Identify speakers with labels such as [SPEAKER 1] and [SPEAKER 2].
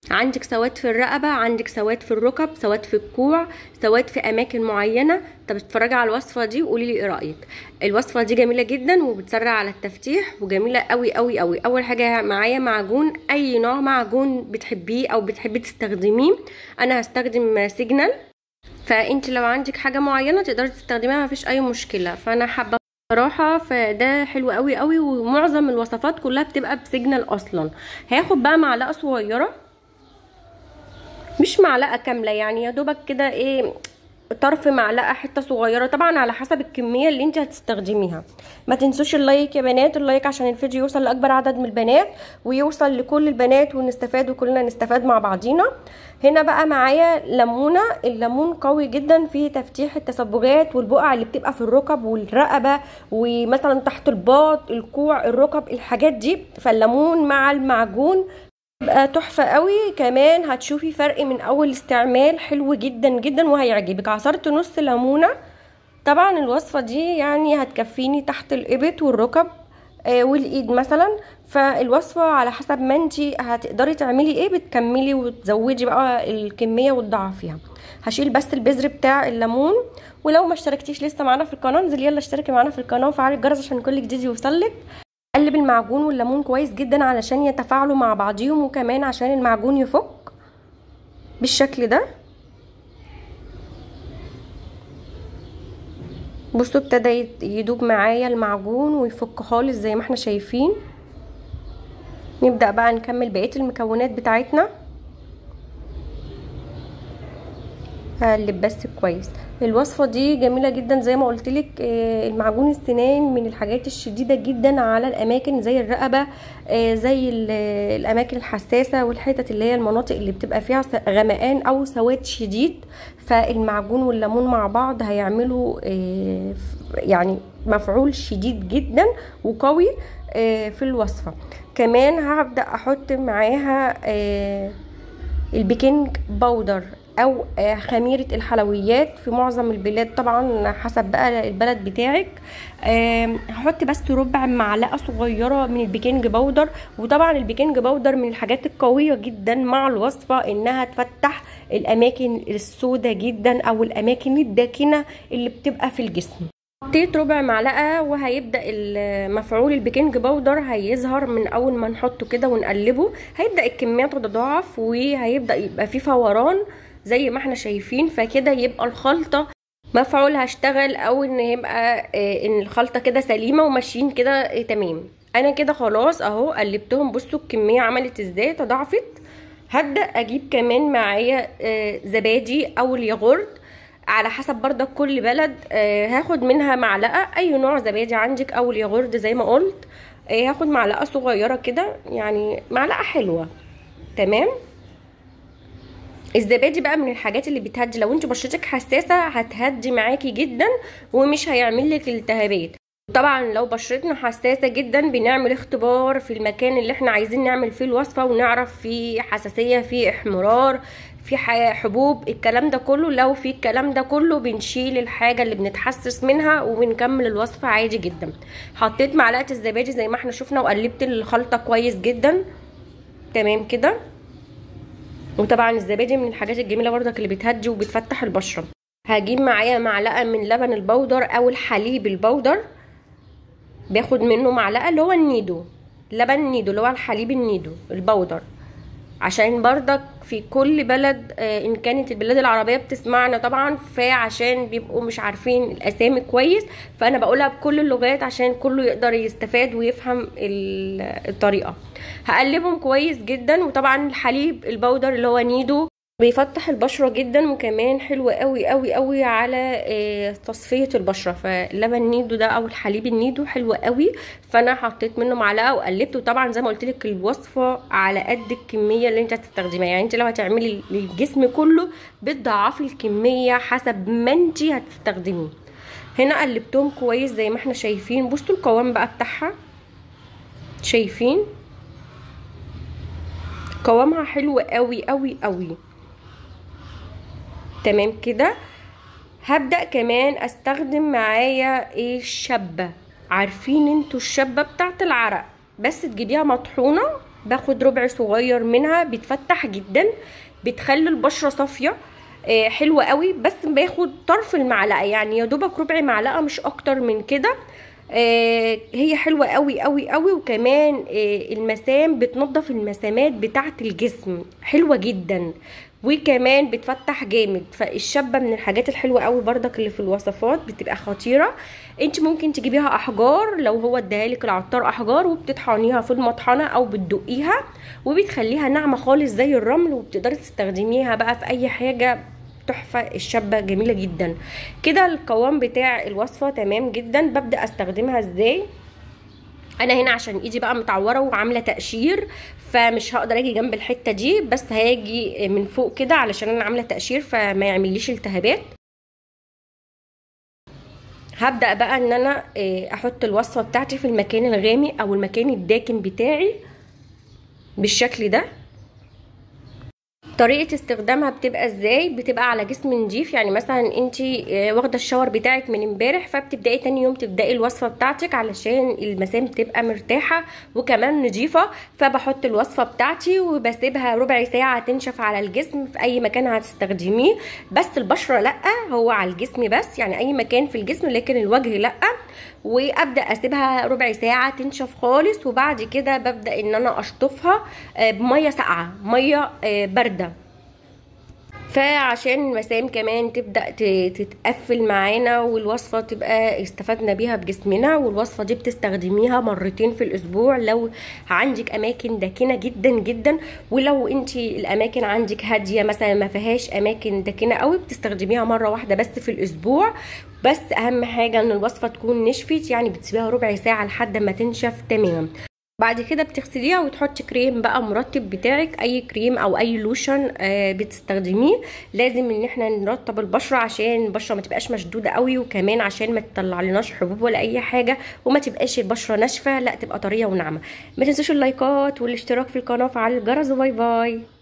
[SPEAKER 1] عندك سواد في الرقبة عندك سواد في الركب سواد في الكوع سواد في اماكن معينة طب اتفرجي على الوصفة دي وقولي لي ايه رأيك الوصفة دي جميلة جدا وبتسرع على التفتيح وجميلة قوي قوي قوي اول حاجة معايا معجون اي نوع معجون بتحبيه او بتحبي تستخدميه انا هستخدم سيجنال فانت لو عندك حاجة معينة تقدري تستخدميها مفيش اي مشكلة فانا حابة صراحة فده حلو قوي قوي ومعظم الوصفات كلها بتبقى بسيجنال اصلا هاخد بقى معلقة صغيرة مش معلقه كامله يعني يا دوبك كده ايه طرف معلقه حته صغيره طبعا على حسب الكميه اللي انت هتستخدميها ما تنسوش اللايك يا بنات اللايك عشان الفيديو يوصل لاكبر عدد من البنات ويوصل لكل البنات ونستفاد وكلنا نستفاد مع بعضينا هنا بقى معايا ليمونه الليمون قوي جدا في تفتيح التسبغات والبقع اللي بتبقى في الركب والرقبه ومثلا تحت الباط الكوع الركب الحاجات دي فالليمون مع المعجون بقى تحفة قوي كمان هتشوفي فرق من اول استعمال حلو جدا جدا وهيعجبك عصرت نص ليمونة طبعا الوصفة دي يعني هتكفيني تحت الابط والركب آه والايد مثلا فالوصفة على حسب ما انتي هتقدري تعملي ايه بتكملي وتزودي بقى الكمية وتضعفيها هشيل بس البذر بتاع الليمون ولو ما اشتركتيش لسه معانا في القناة انزلي يلا اشتركي معانا في القناة وفعلي الجرس عشان كل جديد يوصلك قلب المعجون والليمون كويس جدا علشان يتفاعلوا مع بعضيهم وكمان عشان المعجون يفك بالشكل ده بصوا ابتدى يدوب معايا المعجون ويفك خالص زي ما احنا شايفين نبدأ بقى نكمل بقية المكونات بتاعتنا هقلب بس كويس الوصفه دي جميله جدا زي ما قلت لك المعجون السنان من الحاجات الشديده جدا على الاماكن زي الرقبه زي الاماكن الحساسه والحتت اللي هي المناطق اللي بتبقى فيها غمقان او سواد شديد فالمعجون والليمون مع بعض هيعملوا يعني مفعول شديد جدا وقوي في الوصفه كمان هبدا احط معاها البيكنج باودر او خميره الحلويات في معظم البلاد طبعا حسب بقى البلد بتاعك هحط بس ربع معلقه صغيره من البيكنج باودر وطبعا البيكنج باودر من الحاجات القويه جدا مع الوصفه انها تفتح الاماكن السوداء جدا او الاماكن الداكنه اللي بتبقى في الجسم حطيت ربع معلقه وهيبدا مفعول البيكنج باودر هيظهر من اول ما نحطه كده ونقلبه هيبدا الكميه تتضاعف وهيبدا يبقى فيه فوران زي ما احنا شايفين فكده يبقى الخلطة مفعول هشتغل او ان يبقى اه ان الخلطة كده سليمة وماشيين كده اه تمام انا كده خلاص اهو قلبتهم بصوا الكمية عملت ازاي تضاعفت هبدأ اجيب كمان معايا اه زبادي او الياغورت على حسب برضك كل بلد هاخد منها معلقة اي نوع زبادي عندك او الياغورت زي ما قلت هاخد معلقة صغيرة كده يعني معلقة حلوة تمام الزبادي بقى من الحاجات اللي بتهدي لو انت بشرتك حساسه هتهدي معاكي جدا ومش هيعمل لك التهابات طبعا لو بشرتنا حساسه جدا بنعمل اختبار في المكان اللي احنا عايزين نعمل فيه الوصفه ونعرف في حساسيه في احمرار في حبوب الكلام ده كله لو في الكلام ده كله بنشيل الحاجه اللي بنتحسس منها وبنكمل الوصفه عادي جدا حطيت معلقه الزبادي زي ما احنا شفنا وقلبت الخلطه كويس جدا تمام كده وطبعا الزبادي من الحاجات الجميله برضك اللي بتهدي وبتفتح البشره هجيب معايا معلقه من لبن البودر او الحليب البودر باخد منه معلقه اللي هو النيدو لبن النيدو اللي هو الحليب النيدو البودر عشان برضك في كل بلد آه ان كانت البلاد العربيه بتسمعنا طبعا فعشان بيبقوا مش عارفين الاسامي كويس فانا بقولها بكل اللغات عشان كله يقدر يستفاد ويفهم الطريقه هقلبهم كويس جدا وطبعا الحليب البودر اللي هو نيدو بيفتح البشره جدا وكمان حلو قوي قوي قوي على تصفيه البشره فاللبن نيدو ده او الحليب النيدو حلو قوي فانا حطيت منه معلقه وقلبته طبعا زي ما قلت لك الوصفه على قد الكميه اللي انت هتستخدميها يعني انت لو هتعملي للجسم كله بتضاعفي الكميه حسب ما انت هتستخدميه هنا قلبتهم كويس زي ما احنا شايفين بصوا القوام بقى بتاعها شايفين قوامها حلو قوي قوي قوي تمام كده هبدأ كمان استخدم معايا ايه الشبة عارفين انتوا الشبة بتاعت العرق بس تجيبيها مطحونة باخد ربع صغير منها بتفتح جدا بتخلي البشره صافيه آه، حلوه قوي بس باخد طرف المعلقه يعني يا دوبك ربع معلقه مش اكتر من كده آه، هي حلوه قوي قوي قوي وكمان آه، المسام بتنظف المسامات بتاعه الجسم حلوه جدا وكمان بتفتح جامد فالشابه من الحاجات الحلوه قوي بردك اللي في الوصفات بتبقى خطيره انت ممكن تجيبيها احجار لو هو اداهالك العطار احجار وبتطحنيها في المطحنه او بتدقيها وبتخليها ناعمه خالص زي الرمل وبتقدري تستخدميها بقى في اي حاجه تحفه الشابه جميله جدا كده القوام بتاع الوصفه تمام جدا ببدا استخدمها ازاي انا هنا عشان ايدي بقى متعوره وعامله تقشير فمش هقدر اجي جنب الحته دي بس هاجي من فوق كده علشان انا عامله تقشير فما يعمليش التهابات هبدا بقى ان انا احط الوصفه بتاعتي في المكان الغامق او المكان الداكن بتاعي بالشكل ده طريقه استخدامها بتبقى ازاي بتبقى على جسم نضيف يعني مثلا انت واخده الشاور بتاعك من امبارح فبتبداي تاني يوم تبداي الوصفه بتاعتك علشان المسام تبقى مرتاحه وكمان نضيفه فبحط الوصفه بتاعتي وبسيبها ربع ساعه تنشف على الجسم في اي مكان هتستخدميه بس البشره لا هو على الجسم بس يعني اي مكان في الجسم لكن الوجه لا وابدا اسيبها ربع ساعه تنشف خالص وبعد كده ببدا ان انا اشطفها بميه ساقعه ميه بارده فعشان المسام كمان تبدا تتقفل معانا والوصفه تبقى استفدنا بيها بجسمنا والوصفه دي بتستخدميها مرتين في الاسبوع لو عندك اماكن داكنه جدا جدا ولو انت الاماكن عندك هاديه مثلا ما فيهاش اماكن داكنه قوي بتستخدميها مره واحده بس في الاسبوع بس اهم حاجه ان الوصفه تكون نشفت يعني بتسيبيها ربع ساعه لحد ما تنشف تماما بعد كده بتغسليها وتحطي كريم بقى مرطب بتاعك اي كريم او اي لوشن آه بتستخدميه لازم ان احنا نرطب البشره عشان البشره ما تبقاش مشدوده قوي وكمان عشان ما تطلعلناش حبوب ولا اي حاجه وما تبقاش البشره ناشفه لا تبقى طريه وناعمه ما تنسوش اللايكات والاشتراك في القناه وفعل الجرس وباي باي